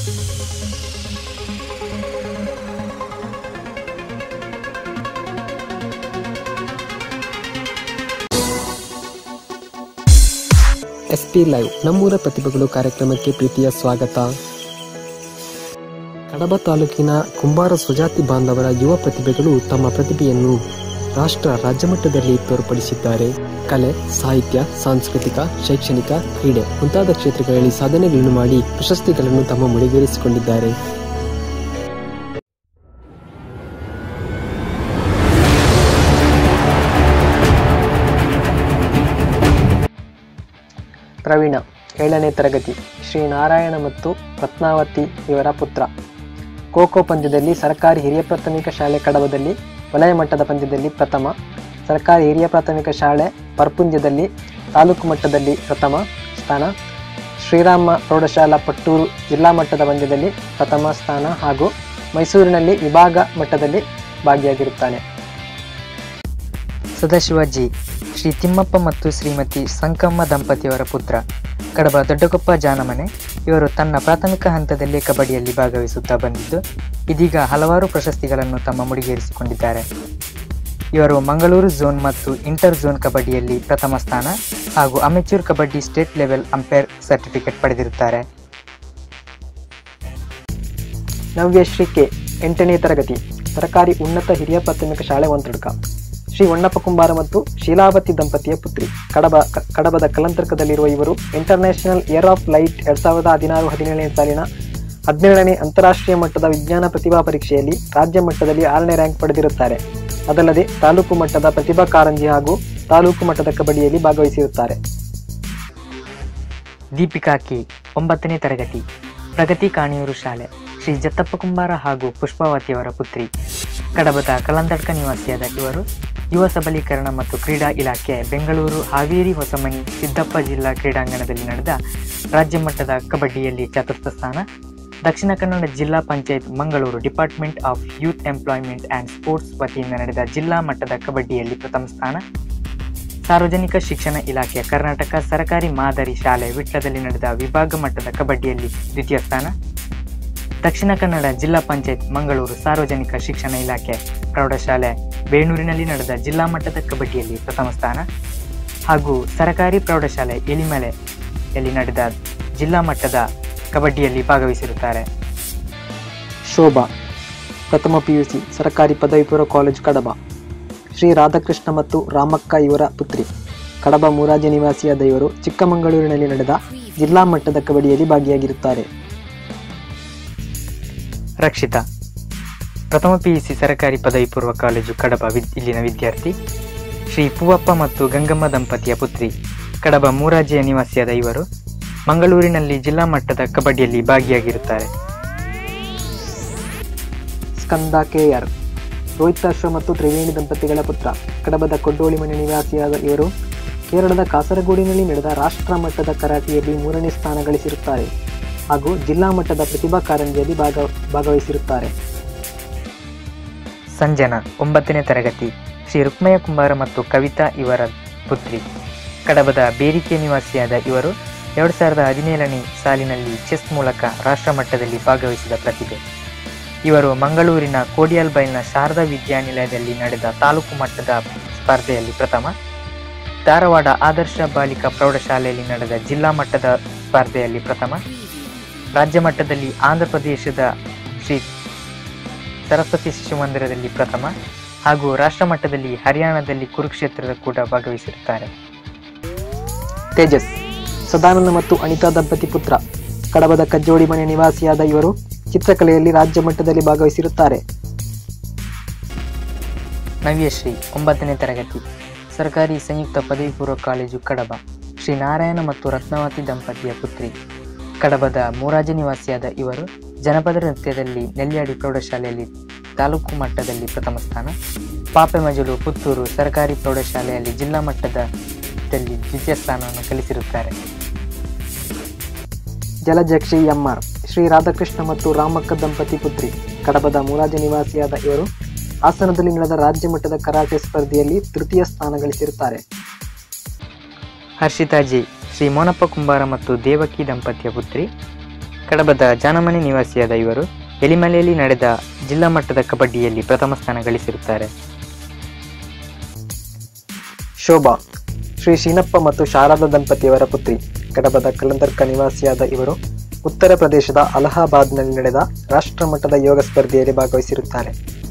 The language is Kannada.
ಎಸ್ ಪಿ ಲೈವ್ ನಮ್ಮೂರ ಪ್ರತಿಭೆಗಳು ಕಾರ್ಯಕ್ರಮಕ್ಕೆ ಪ್ರೀತಿಯ ಸ್ವಾಗತ ಕಡಬ ತಾಲೂಕಿನ ಕುಂಬಾರ ಸ್ವಜಾತಿ ಬಾಂಧವರ ಯುವ ಪ್ರತಿಭೆಗಳು ತಮ್ಮ ಪ್ರತಿಭೆಯನ್ನು ರಾಷ್ಟ್ರ ರಾಜ್ಯ ಮಟ್ಟದಲ್ಲಿ ತೋರ್ಪಡಿಸಿದ್ದಾರೆ ಕಲೆ ಸಾಹಿತ್ಯ ಸಾಂಸ್ಕೃತಿಕ ಶೈಕ್ಷಣಿಕ ಕ್ರೀಡೆ ಮುಂತಾದ ಕ್ಷೇತ್ರಗಳಲ್ಲಿ ಸಾಧನೆಗಳನ್ನು ಮಾಡಿ ಪ್ರಶಸ್ತಿಗಳನ್ನು ತಮ್ಮ ಮುಡಿಗೇರಿಸಿಕೊಂಡಿದ್ದಾರೆ ಪ್ರವೀಣ ಏಳನೇ ತರಗತಿ ಶ್ರೀ ನಾರಾಯಣ ಮತ್ತು ರತ್ನಾವತಿ ಇವರ ಪುತ್ರ ಖೋಖೋ ಪಂದ್ಯದಲ್ಲಿ ಸರ್ಕಾರಿ ಹಿರಿಯ ಪ್ರಾಥಮಿಕ ಶಾಲೆ ಕಡಬದಲ್ಲಿ ವಲಯ ಮಟ್ಟದ ಪಂದ್ಯದಲ್ಲಿ ಪ್ರಥಮ ಸರ್ಕಾರಿ ಹಿರಿಯ ಪ್ರಾಥಮಿಕ ಶಾಲೆ ಪರ್ಪುಂಜದಲ್ಲಿ ತಾಲೂಕು ಮಟ್ಟದಲ್ಲಿ ಪ್ರಥಮ ಸ್ಥಾನ ಶ್ರೀರಾಮ ಪ್ರೌಢಶಾಲಾ ಪಟ್ಟೂರು ಜಿಲ್ಲಾ ಮಟ್ಟದ ಪಂದ್ಯದಲ್ಲಿ ಪ್ರಥಮ ಸ್ಥಾನ ಹಾಗೂ ಮೈಸೂರಿನಲ್ಲಿ ವಿಭಾಗ ಮಟ್ಟದಲ್ಲಿ ಭಾಗಿಯಾಗಿರುತ್ತಾನೆ ಸದಾಶಿವಜಿ ಶ್ರೀ ತಿಮ್ಮಪ್ಪ ಮತ್ತು ಶ್ರೀಮತಿ ಸಂಕಮ್ಮ ದಂಪತಿಯವರ ಪುತ್ರ ಕಡಬ ದೊಡ್ಡಕೊಪ್ಪ ಜಾನಮನೆ ಇವರು ತನ್ನ ಪ್ರಾಥಮಿಕ ಹಂತದಲ್ಲಿ ಕಬಡ್ಡಿಯಲ್ಲಿ ಭಾಗವಹಿಸುತ್ತಾ ಬಂದಿದ್ದು ಇದೀಗ ಹಲವಾರು ಪ್ರಶಸ್ತಿಗಳನ್ನು ತಮ್ಮ ಮುಡಿಗೇರಿಸಿಕೊಂಡಿದ್ದಾರೆ ಇವರು ಮಂಗಳೂರು ಝೋನ್ ಮತ್ತು ಇಂಟರ್ ಝೋನ್ ಕಬಡ್ಡಿಯಲ್ಲಿ ಪ್ರಥಮ ಸ್ಥಾನ ಹಾಗೂ amateur kabaddi state level umpire certificate ಪಡೆದಿರುತ್ತಾರೆ ನವ್ಯಶ್ರೀ ಕೆ ಎಂಟನೇ ತರಗತಿ ಸರ್ಕಾರಿ ಉನ್ನತ ಹಿರಿಯ ಪ್ರಾಥಮಿಕ ಶಾಲೆ ಒಂತಡ್ಕ ಶ್ರೀ ಹೊನ್ನಪ್ಪ ಕುಂಬಾರ ಮತ್ತು ಶೀಲಾವತಿ ದಂಪತಿಯ ಪುತ್ರಿ ಕಡಬ ಕ- ಕಡಬದ ಕಲಂತರ್ಕದಲ್ಲಿರುವ ಇವರು ಇಂಟರ್ನ್ಯಾಷನಲ್ ಇಯರ್ ಆಫ್ ಲೈಟ್ ಎರಡ್ ಸಾವಿರದ ಹದಿನಾರು ಹದಿನೇಳನೇ ಸಾಲಿನ ಹದಿನೇಳನೇ ಅಂತಾರಾಷ್ಟ್ರೀಯ ಮಟ್ಟದ ವಿಜ್ಞಾನ ಪ್ರತಿಭಾ ಪರೀಕ್ಷೆಯಲ್ಲಿ ರಾಜ್ಯ ಮಟ್ಟದಲ್ಲಿ ಆರನೇ ರ್ಯಾಂಕ್ ಪಡೆದಿರುತ್ತಾರೆ ಅದಲ್ಲದೆ ತಾಲೂಕು ಮಟ್ಟದ ಪ್ರತಿಭಾ ಕಾರಂಜಿ ಹಾಗೂ ತಾಲೂಕು ಮಟ್ಟದ ಕಬಡ್ಡಿಯಲ್ಲಿ ಭಾಗವಹಿಸಿರುತ್ತಾರೆ ದೀಪಿಕಾ ಕೆ ಒಂಬತ್ತನೇ ತರಗತಿ ಪ್ರಗತಿ ಕಾಣಿಯೂರು ಶಾಲೆ ಶ್ರೀ ಜತ್ತಪ್ಪ ಕುಂಬಾರ ಹಾಗೂ ಪುಷ್ಪಾವತಿಯವರ ಪುತ್ರಿ ಕಡಬದ ಕಲಂದಡ್ಕ ನಿವಾಸಿಯಾದ ಇವರು ಯುವ ಸಬಲೀಕರಣ ಮತ್ತು ಕ್ರೀಡಾ ಇಲಾಖೆ ಬೆಂಗಳೂರು ಹಾವೇರಿ ಹೊಸಮನಿ ಸಿದ್ದಪ್ಪ ಜಿಲ್ಲಾ ಕ್ರೀಡಾಂಗಣದಲ್ಲಿ ನಡೆದ ರಾಜ್ಯ ಮಟ್ಟದ ಕಬಡ್ಡಿಯಲ್ಲಿ ಚತುರ್ಥ ಸ್ಥಾನ ದಕ್ಷಿಣ ಕನ್ನಡ ಜಿಲ್ಲಾ panchayat Mangaluru department of youth employment and sports ವತಿಯಿಂದ ನಡೆದ ಜಿಲ್ಲಾ ಮಟ್ಟದ ಕಬಡ್ಡಿಯಲ್ಲಿ ಪ್ರಥಮ ಸ್ಥಾನ ಸಾರ್ವಜನಿಕ ಶಿಕ್ಷಣ ಇಲಾಖೆಯ ಕರ್ನಾಟಕ ಸರ್ಕಾರಿ ಮಾದರಿ ಶಾಲೆ ವಿಟ್ಲದಲ್ಲಿ ನಡೆದ ವಿಭಾಗ ಮಟ್ಟದ ಕಬಡ್ಡಿಯಲ್ಲಿ ದ್ವಿತೀಯ ಸ್ಥಾನ ದಕ್ಷಿಣ ಕನ್ನಡ ಜಿಲ್ಲಾ ಪಂಚಾಯತ್ ಮಂಗಳೂರು ಸಾರ್ವಜನಿಕ ಶಿಕ್ಷಣ ಇಲಾಖೆ ಪ್ರೌಢಶಾಲೆ ಬೇಣೂರಿನಲ್ಲಿ ನಡೆದ ಜಿಲ್ಲಾ ಮಟ್ಟದ ಕಬಡ್ಡಿಯಲ್ಲಿ ಪ್ರಥಮ ಸ್ಥಾನ ಹಾಗೂ ಸರ್ಕಾರಿ ಪ್ರೌಢಶಾಲೆ ಎಲಿಮಲೆಯಲ್ಲಿ ನಡೆದ ಜಿಲ್ಲಾ ಮಟ್ಟದ ಕಬಡ್ಡಿಯಲ್ಲಿ ಭಾಗವಹಿಸಿರುತ್ತಾರೆ ಶೋಭಾ ಪ್ರಥಮ ಪಿಯುಸಿ ಸರ್ಕಾರಿ ಪದವಿ ಪೂರ್ವ ಕಾಲೇಜು ಕಡಬ ಶ್ರೀ ರಾಧಾಕೃಷ್ಣ ಮತ್ತು ರಾಮಕ್ಕ ಇವರ ಪುತ್ರಿ ಕಡಬ ಮೂರಾಜ ನಿವಾಸಿಯಾದ ಇವರು ಚಿಕ್ಕಮಗಳೂರಿನಲ್ಲಿ ನಡೆದ ಜಿಲ್ಲಾ ಮಟ್ಟದ ಕಬಡ್ಡಿಯಲ್ಲಿ ಭಾಗಿಯಾಗಿರುತ್ತಾರೆ ರಕ್ಷಿತಾ ಪ್ರಥಮ ಪಿಯುಸಿ ಸರ್ಕಾರಿ ಪದವಿ ಪೂರ್ವ ಕಾಲೇಜು ಕಡಬ ವಿದ್ ಇಲ್ಲಿನ ವಿದ್ಯಾರ್ಥಿ ಶ್ರೀ ಪೂವಪ್ಪ ಮತ್ತು ಗಂಗಮ್ಮ ದಂಪತಿಯ ಪುತ್ರಿ ಕಡಬ ಮೂರಾಜಿಯ ನಿವಾಸಿಯಾದ ಇವರು ಮಂಗಳೂರಿನಲ್ಲಿ ಜಿಲ್ಲಾ ಮಟ್ಟದ ಕಬಡ್ಡಿಯಲ್ಲಿ ಭಾಗಿಯಾಗಿರುತ್ತಾರೆ ಸ್ಕಂದ ಕೆಆರ್ ರೋಹಿತಾಶ್ವ ಮತ್ತು ತ್ರಿವೇಣಿ ದಂಪತಿಗಳ ಪುತ್ರ ಕಡಬದ ಕೊಡ್ಡೋಳಿ ಮನೆ ನಿವಾಸಿಯಾದ ಇವರು ಕೇರಳದ ಕಾಸರಗೋಡಿನಲ್ಲಿ ನಡೆದ ರಾಷ್ಟ್ರ ಮಟ್ಟದ ಕರಾಟೆಯಲ್ಲಿ ಮೂರನೇ ಸ್ಥಾನ ಗಳಿಸಿರುತ್ತಾರೆ ಹಾಗೂ ಜಿಲ್ಲಾ ಮಟ್ಟದ ಪ್ರತಿಭಾ ಕಾರಂಜಿಯಲ್ಲಿ ಭಾಗ ಭಾಗವಹಿಸಿರುತ್ತಾರೆ ಸಂಜನಾ ಒಂಬತ್ತನೇ ತರಗತಿ ಶ್ರೀ ರುಕ್ಮಯ್ಯ ಕುಂಬಾರ ಮತ್ತು ಕವಿತಾ ಇವರ ಪುತ್ರಿ ಕಡಬದ ಬೇರಿಕೆ ನಿವಾಸಿಯಾದ ಇವರು ಎರಡು ಸಾವಿರದ ಹದಿನೇಳನೇ ಸಾಲಿನಲ್ಲಿ ಚೆಸ್ ಮೂಲಕ ರಾಷ್ಟ್ರ ಮಟ್ಟದಲ್ಲಿ ಭಾಗವಹಿಸಿದ ಪ್ರತಿಭೆ ಇವರು ಮಂಗಳೂರಿನ ಕೋಡಿಯಲ್ಬೈಲ್ನ ಶಾರದಾ ವಿದ್ಯಾನಿಲಯದಲ್ಲಿ ನಡೆದ ತಾಲೂಕು ಮಟ್ಟದ ಸ್ಪರ್ಧೆಯಲ್ಲಿ ಪ್ರಥಮ ಧಾರವಾಡ ಆದರ್ಶ ಬಾಲಿಕಾ ಪ್ರೌಢಶಾಲೆಯಲ್ಲಿ ನಡೆದ ಜಿಲ್ಲಾ ಮಟ್ಟದ ಸ್ಪರ್ಧೆಯಲ್ಲಿ ಪ್ರಥಮ ರಾಜ್ಯ ಮಟ್ಟದಲ್ಲಿ ಆಂಧ್ರ ಪ್ರದೇಶದ ಶ್ರೀ ಸರಸ್ವತಿ ಶಿಶು ಮಂದಿರದಲ್ಲಿ ಪ್ರಥಮ ಹಾಗೂ ರಾಷ್ಟ್ರ ಮಟ್ಟದಲ್ಲಿ ಹರಿಯಾಣದಲ್ಲಿ ಕುರುಕ್ಷೇತ್ರದ ಕೂಡ ಭಾಗವಹಿಸಿರುತ್ತಾರೆ ತೇಜಸ್ ಸದಾನಂದ ಮತ್ತು ಅನಿತಾ ದಂಪತಿ ಪುತ್ರ ಕಡಬದ ಕಜ್ಜೋಡಿ ಮನೆ ನಿವಾಸಿಯಾದ ಇವರು ಚಿತ್ರಕಲೆಯಲ್ಲಿ ರಾಜ್ಯ ಮಟ್ಟದಲ್ಲಿ ಭಾಗವಹಿಸಿರುತ್ತಾರೆ ನವ್ಯಶ್ರೀ ಒಂಬತ್ತನೇ ತರಗತಿ ಸರ್ಕಾರಿ ಸಂಯುಕ್ತ ಪದವಿ ಪೂರ್ವ ಕಾಲೇಜು ಕಡಬ ಶ್ರೀ ನಾರಾಯಣ ಮತ್ತು ರತ್ನಾವತಿ ದಂಪತಿಯ ಪುತ್ರಿ ಕಡಬದ ಮೂರಾಜ ನಿವಾಸಿಯಾದ ಇವರು ಜನಪದ ನೃತ್ಯದಲ್ಲಿ ನೆಲ್ಯಾಡಿ ಪ್ರೌಢಶಾಲೆಯಲ್ಲಿ ತಾಲೂಕು ಮಟ್ಟದಲ್ಲಿ ಪ್ರಥಮ ಸ್ಥಾನ ಪಾಪೆ ಮಜಲು ಪುತ್ತೂರು ಸರ್ಕಾರಿ ಪ್ರೌಢಶಾಲೆಯಲ್ಲಿ ಜಿಲ್ಲಾ ಮಟ್ಟದಲ್ಲಿ ದ್ವಿತೀಯ ಸ್ಥಾನವನ್ನು ಕಲಿಸಿರುತ್ತಾರೆ ಜಲಜಕ್ಷಿ ಎಂಆರ್ ಶ್ರೀ ರಾಧಾಕೃಷ್ಣ ಮತ್ತು ರಾಮಕ್ಕ ದಂಪತಿ ಪುತ್ರಿ ಕಡಬದ ಮೂರಾಜ ನಿವಾಸಿಯಾದ ಇವರು ಹಾಸನದಲ್ಲಿ ನಡೆದ ರಾಜ್ಯ ಮಟ್ಟದ ಕರಾಟೆ ಸ್ಪರ್ಧೆಯಲ್ಲಿ ತೃತೀಯ ಸ್ಥಾನ ಗಳಿಸಿರುತ್ತಾರೆ ಹರ್ಷಿತಾ ಜಿ ಶ್ರೀ ಮೋನಪ್ಪ ಕುಂಬಾರ ಮತ್ತು ದೇವಕಿ ದಂಪತಿಯ ಪುತ್ರಿ ಕಡಬದ ಜಾನಮನೆ ನಿವಾಸಿಯಾದ ಇವರು ಎಲಿಮಲೆಯಲ್ಲಿ ನಡೆದ ಜಿಲ್ಲಾ ಮಟ್ಟದ ಕಬಡ್ಡಿಯಲ್ಲಿ ಪ್ರಥಮ ಸ್ಥಾನ ಗಳಿಸಿರುತ್ತಾರೆ ಶೋಭಾ ಶ್ರೀ ಶೀನಪ್ಪ ಮತ್ತು ಶಾರದಾ ದಂಪತಿಯವರ ಪುತ್ರಿ ಕಡಬದ ಕಲಂದರ್ಕ ನಿವಾಸಿಯಾದ ಇವರು ಉತ್ತರ ಪ್ರದೇಶದ ಅಲಹಾಬಾದ್ನಲ್ಲಿ ನಡೆದ ರಾಷ್ಟ್ರಮಟ್ಟದ ಯೋಗ ಸ್ಪರ್ಧೆಯಲ್ಲಿ ಭಾಗವಹಿಸಿರುತ್ತಾರೆ